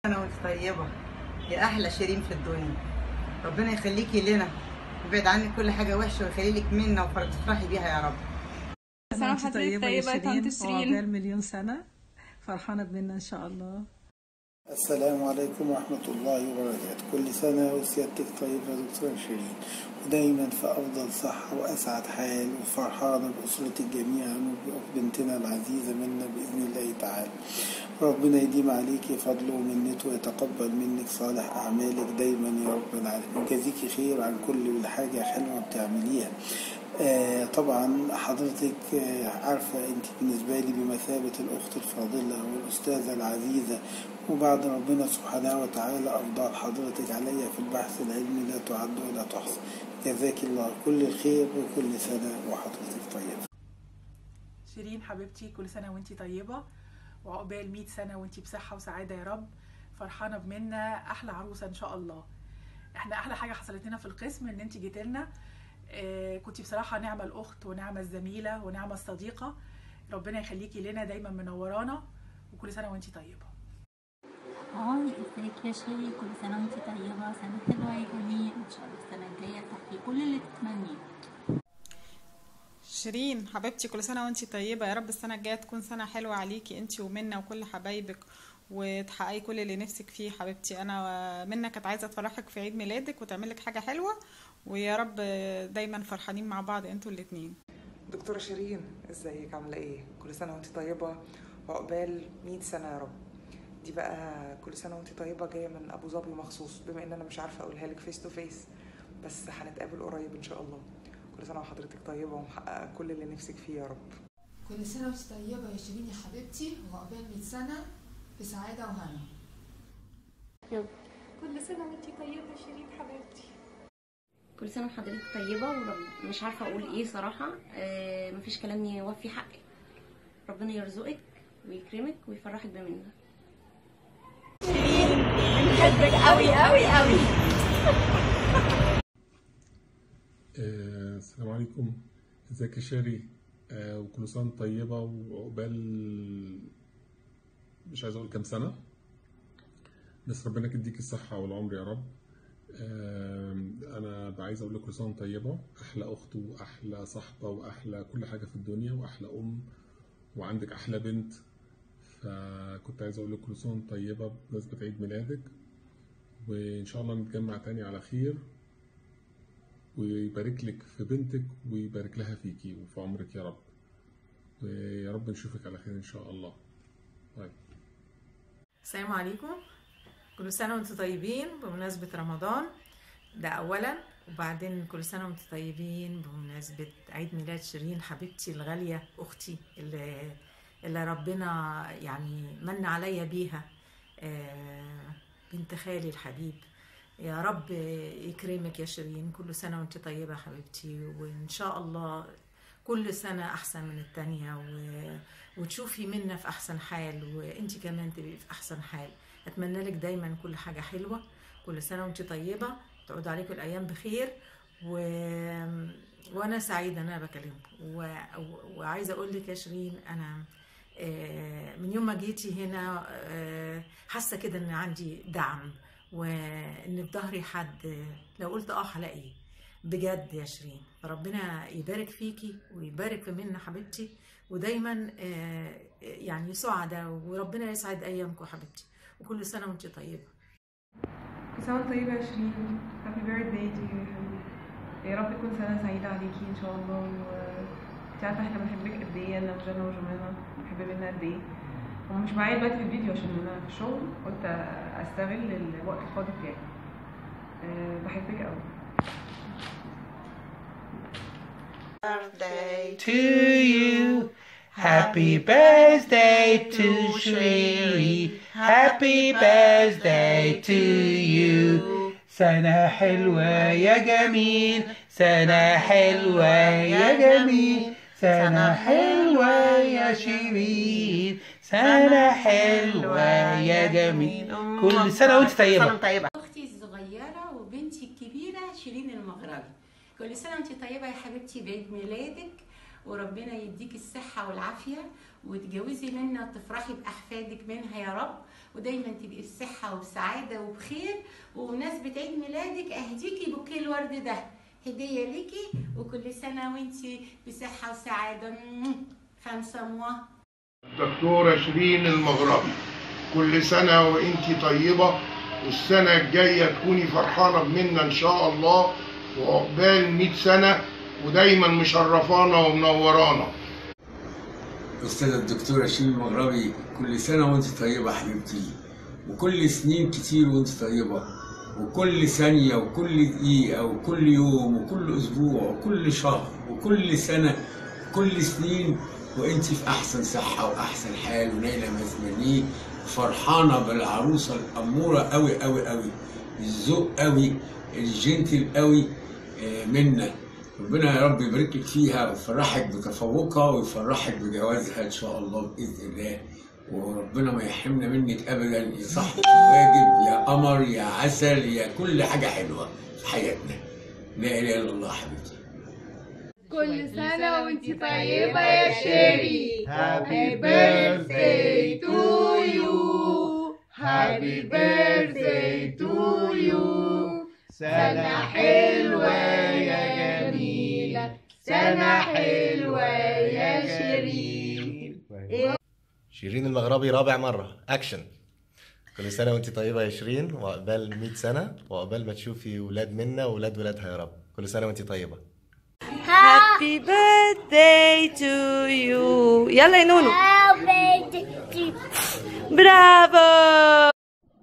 انا وانت طيبه يا احلى شيرين في الدنيا ربنا يخليكي لنا ويبعد عنك كل حاجه وحشه ويخلي لك منا وتفرحي بيها يا رب سنة وانت وحضرتك طيبة يا طيبة يا طنط شيرين شيرين. وعقبال مليون سنة فرحانة بمنا إن شاء الله السلام عليكم ورحمة الله وبركاته كل سنة وسيادتك طيبة يا دكتورة شيرين ودايما في أفضل صحة وأسعد حال وفرحانة بأسرتك جميعا وبنتنا العزيزة منا بإذن الله تعالى ربنا يديم عليك فضله ومنته ويتقبل منك صالح أعمالك دايما يا رب العالمين ويجازيكي خير عن كل حاجة حلوة بتعمليها آه طبعا حضرتك آه عارفة انت بالنسبة لي بمثابة الأخت الفاضلة والأستاذة العزيزة وبعد ربنا سبحانه وتعالى أفضل حضرتك عليا في البحث العلمي لا تعد ولا تحصى جزاك الله كل الخير وكل سنة وحضرتك طيبة شيرين حبيبتي كل سنة وانتي طيبة وعقبال 100 سنة وانتي بصحة وسعادة يا رب فرحانة بمنا أحلى عروسة إن شاء الله احنا أحلى حاجة حصلت لنا في القسم إن انتي جيت لنا اه كنتي بصراحة نعمة الأخت ونعمة الزميلة ونعمة الصديقة ربنا يخليكي لنا دايما منورانا وكل سنة وانتي طيبة هاي ازيك يا شيري كل سنة وانت طيبة سنة حلوة يا جميل ان شاء الله السنة الجاية تحقيق كل اللي تتمنيه شيرين حبيبتي كل سنة وانتي طيبة يا رب السنة الجاية تكون سنة حلوة عليكي انتي ومنا وكل حبايبك وتحققي كل اللي نفسك فيه حبيبتي انا منا كانت عايزة تفرحك في عيد ميلادك وتعملك حاجة حلوة ويا رب دايما فرحانين مع بعض انتوا الاتنين دكتورة شيرين ازيك عاملة ايه؟ كل سنة وانت طيبة وعقبال 100 سنة يا رب دي بقى كل سنة وانت طيبة جاية من أبو ظبي مخصوص بما إن أنا مش عارفة أقولها لك فيس تو فيس بس هنتقابل قريب إن شاء الله كل سنة وحضرتك طيبة ومحققة كل اللي نفسك فيه يا رب كل سنة وانت طيبة يا شيرين يا حبيبتي وعقبال 100 سنة بسعادة وهنا كل سنة وانتي طيبة شيرين حبيبتي كل سنة وحضرتك طيبة ورب مش عارفة أقول إيه صراحة آه مفيش كلام يوفي حقك ربنا يرزقك ويكرمك ويفرحك بمنا بحبك قوي قوي قوي آه، السلام عليكم ازيك يا شيري آه، وكل سنة وانت طيبة وعقبال مش عايز اقول كام سنة بس ربنا يديك الصحة والعمر يا رب آه، انا عايز اقول لك كل سنة وانت طيبة احلى اخت واحلى صاحبة واحلى كل حاجة في الدنيا واحلى ام وعندك احلى بنت فكنت عايز اقول لك كل سنة وانت طيبة بمناسبة عيد ميلادك وان شاء الله نتجمع تاني على خير ويبارك لك في بنتك ويبارك لها فيكي وفي عمرك يا رب ويا رب نشوفك على خير ان شاء الله باي السلام عليكم كل سنة وانتم طيبين بمناسبة رمضان ده أولا وبعدين كل سنة وانتم طيبين بمناسبة عيد ميلاد شيرين حبيبتي الغالية أختي اللي, اللي ربنا يعني من عليا بيها آه، بنت خالي الحبيب يا رب يكرمك يا شيرين كل سنة وانت طيبة حبيبتي وإن شاء الله كل سنة أحسن من التانية و... وتشوفي منا في أحسن حال وانت كمان تبقي في أحسن حال أتمنى لك دايما كل حاجة حلوة كل سنة وانت طيبة تعود عليكم الأيام بخير و... وأنا سعيدة إن أنا بكلمكم و... و... وعايزة أقول لك يا شيرين أنا آه، من يوم ما جيتي هنا آه، حاسة كده إن عندي دعم وان في ظهري حد لو قلت اه هلاقيه بجد يا شيرين فربنا يبارك فيكي ويبارك في منا حبيبتي ودايما آه، يعني سعداء وربنا يسعد ايامكم حبيبتي وكل سنه وانت طيبه كل سنة وانت طيبة يا شيرين هابي بيرثداي تو يو يا حبيبي يا رب تكون سنة سعيدة عليكي إن شاء الله وانت عارفة احنا بنحبك قد ايه أنا وجنى وجمانة بنحب منا قد ايه هو مش معايا دلوقتي في الفيديو عشان أنا في الشغل قلت أستغل الوقت الفاضي بتاعي أه بحبك أوي birthday to you. Happy birthday to Shri. Happy birthday to you. سنة حلوة يا جميل سنة حلوة يا جميل سنة حلوة يا شيرين سنة حلوة يا جميل كل سنة وانت طيبة اختي الصغيره وبنتي الكبيره شيرين المغربي كل سنه وانت طيبه يا حبيبتي بعيد ميلادك وربنا يديك الصحه والعافيه وتجوزي منا وتفرحي باحفادك منها يا رب ودايما تبقي في صحه وسعاده وبخير وبمناسبه عيد ميلادك اهديكي بوكيه الورد ده هديه ليكي وكل سنه وانتي بصحه وسعاده خمسه موا دكتورة شيرين المغربي كل سنة وانتي طيبة والسنة الجاية تكوني فرحانة بمنا ان شاء الله وعقبال 100 سنة ودايما مشرفانا ومنورانا أستاذة الدكتورة شيرين المغربي كل سنة وأنت طيبة حبيبتي وكل سنين كتير وأنت طيبة وكل ثانية وكل دقيقة وكل يوم وكل أسبوع وكل شهر وكل سنة وكل سنين وأنت في أحسن صحة وأحسن حال ونايلة ما تتمنيه فرحانة بالعروسة الأمورة أوي أوي أوي الذوق أوي الجنتل أوي آه، منا ربنا يا رب يبارك لك فيها ويفرحك بتفوقها ويفرحك بجوازها ان شاء الله باذن الله وربنا ما يحرمنا منك ابدا يا صاحبة الواجب يا قمر يا عسل يا كل حاجه حلوه في حياتنا لا اله الا الله حبيبتي كل سنة وانت طيبة يا شيري Happy birthday to you Happy birthday to you سنة حلوة يا جميلة سنة حلوة يا شيرين شيرين المغربي رابع مرة أكشن كل سنة وأنت طيبة يا شيرين وعقبال 100 سنة وعقبال ما تشوفي ولاد منا وولاد ولادها يا رب كل سنة وأنت طيبة Happy birthday to you يلا يا نونو برافو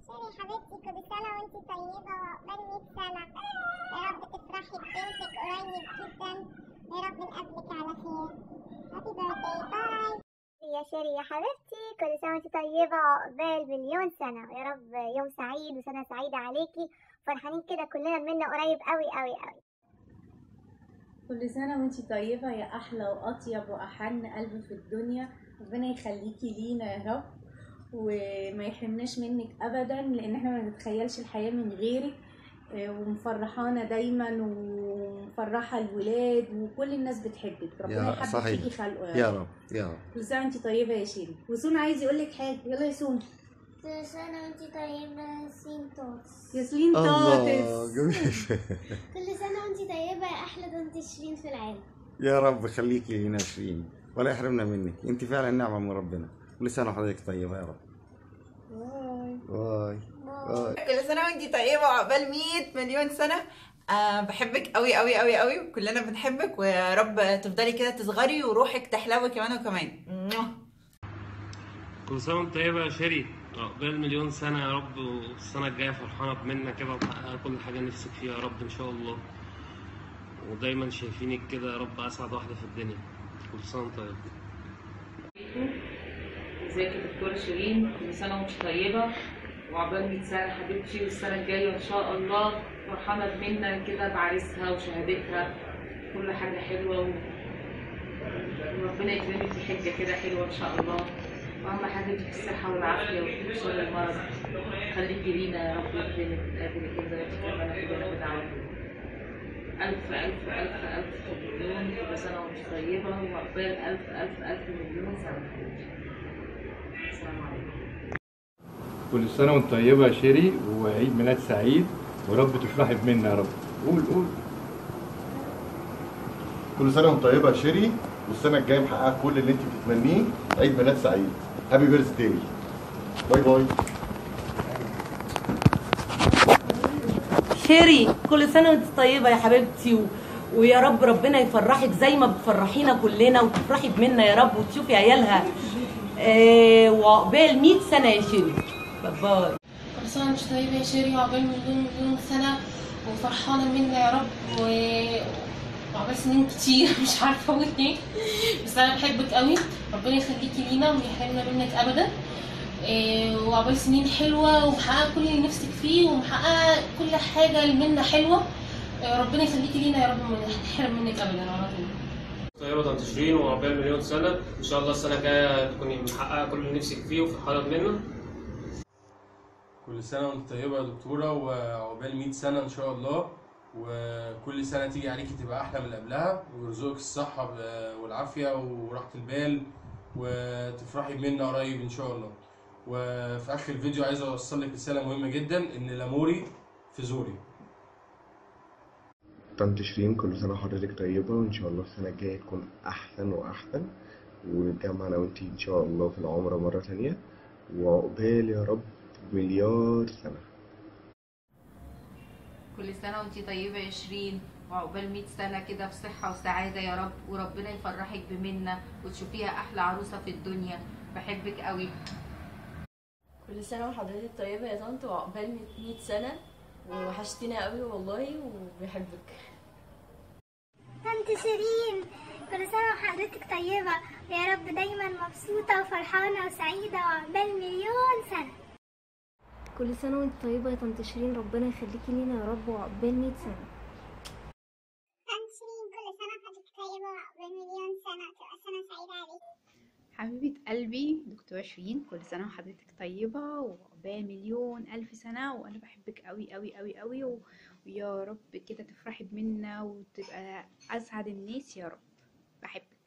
يا شيري يا حبيبتي كل سنة وانت طيبة وعقبال مليون سنة يا رب يوم سعيد وسنة سعيدة عليكي فرحانين كده كلنا منا قريب قوي قوي قوي كل سنة وانتي طيبة يا أحلى وأطيب وأحن قلب في الدنيا ربنا يخليكي لينا يا رب وما يحرمناش منك أبدا لأن احنا ما نتخيلش الحياة من غيرك آه، ومفرحانا دايما ومفرحة الولاد وكل الناس بتحبك ربنا يا يحبب صحيح فيكي خلقه يا رب يا رب كل سنة وانتي طيبة يا شيري وسون عايز يقول لك حاجة يلا يا سون كل سنة وانت طيبة سين توتس ياسمين الله طاطس جميل كل سنة وانت طيبة يا أحلى بنت شيرين في العالم يا رب خليكي لينا شيرين ولا يحرمنا منك أنت فعلا نعمة من ربنا كل سنة وحضرتك طيبة يا رب باي باي كل سنة وانتي طيبة وعقبال 100 مليون سنة أه بحبك قوي قوي قوي قوي وكلنا بنحبك ويا رب تفضلي كده تصغري وروحك تحلوي كمان وكمان كل سنة وانت طيبة يا شيري عقبال مليون سنة يا رب والسنة الجاية فرحانة بمنا كده ومحققة كل حاجة نفسك فيها يا رب إن شاء الله ودايما شايفينك كده يا رب أسعد واحدة في الدنيا كل سنة وانت طيبة ازيك يا دكتورة شيرين كل سنة وانت طيبة وعقبال 100 سنة حبيبتي والسنة الجاية إن شاء الله فرحانة بمنا كده بعريسها وشهادتها كل حاجة حلوة و... وربنا يكرمك في حجة كده حلوة إن شاء الله وأهم حاجة في الصحة والعافية وفي شر المرض خليكي لينا يا رب يكرمك وتقابلك كده وتكرمنا كلنا بدعواتك ألف ألف ألف ألف مليون كل سنة وانت طيبة وعقبال ألف ألف ألف مليون سنة السلام عليكم كل سنة وانت طيبة يا شيري وعيد ميلاد سعيد ورب تفرحي بمنا يا رب قول قول كل سنه وانت طيبه يا شيري والسنه الجايه محققه كل اللي انت بتتمنيه عيد ميلاد سعيد هابي بيرث داي باي باي شيري كل سنة وانت طيبة يا حبيبتي و... ويا رب ربنا يفرحك زي ما بتفرحينا كلنا وتفرحي بمنا يا رب وتشوفي عيالها آه وعقبال 100 سنة يا شيري باي باي كل سنة وانت طيبة يا شيري وعقبال مليون مليون سنة وفرحانة منا يا رب و... وعقبال سنين كتير مش عارفة أقول إيه بس أنا بحبك قوي ربنا يخليكي لينا وما يحرمنا منك أبدا إيه، وعقبال سنين حلوة ومحققة كل اللي نفسك فيه ومحققة كل حاجة منا حلوة إيه، ربنا يخليكي لينا يا رب ما نحرم منك أبدا على طول طيبة طنط شيرين وعقبال مليون سنة إن شاء الله السنة الجاية تكوني محققة كل اللي نفسك فيه وفرحانة بمنا كل سنة وانت طيبة يا دكتورة وعقبال 100 سنة إن شاء الله وكل سنة تيجي عليكي تبقى أحلى من اللي قبلها ويرزقك الصحة ب- والعافية وراحة البال وتفرحي بمنا قريب إن شاء الله وفي اخر الفيديو عايز اوصل لك رساله مهمه جدا ان لاموري في زوري طنط شيرين كل سنة وحضرتك طيبة وإن شاء الله السنة الجاية تكون أحسن وأحسن ونتجمع أنا وإنتي إن شاء الله في العمرة مرة تانية وعقبال يا رب مليار سنة كل سنة وانتي طيبة يا شيرين وعقبال 100 سنة كده في صحة وسعادة يا رب وربنا يفرحك بمنا وتشوفيها أحلى عروسة في الدنيا بحبك قوي كل سنة وحضرتك طيبة يا طنط وعقبال 100 سنة وحشتينا قوي والله وبحبك طنط شيرين كل سنة وحضرتك طيبة ويا رب دايما مبسوطة وفرحانة وسعيدة وعقبال مليون سنة كل سنة وانت طيبة يا طنط شيرين ربنا يخليكي لينا يا رب وعقبال 100 سنة طنط شيرين كل سنة وحضرتك طيبة وعقبال مليون سنة تبقى سنة سعيدة عليك حبيبة قلبي دكتورة شيرين كل سنة وحضرتك طيبة وعقبال مليون ألف سنة وأنا بحبك أوي أوي أوي أوي و- ويا رب كده تفرحي بمنا وتبقى أسعد الناس يا رب بحبك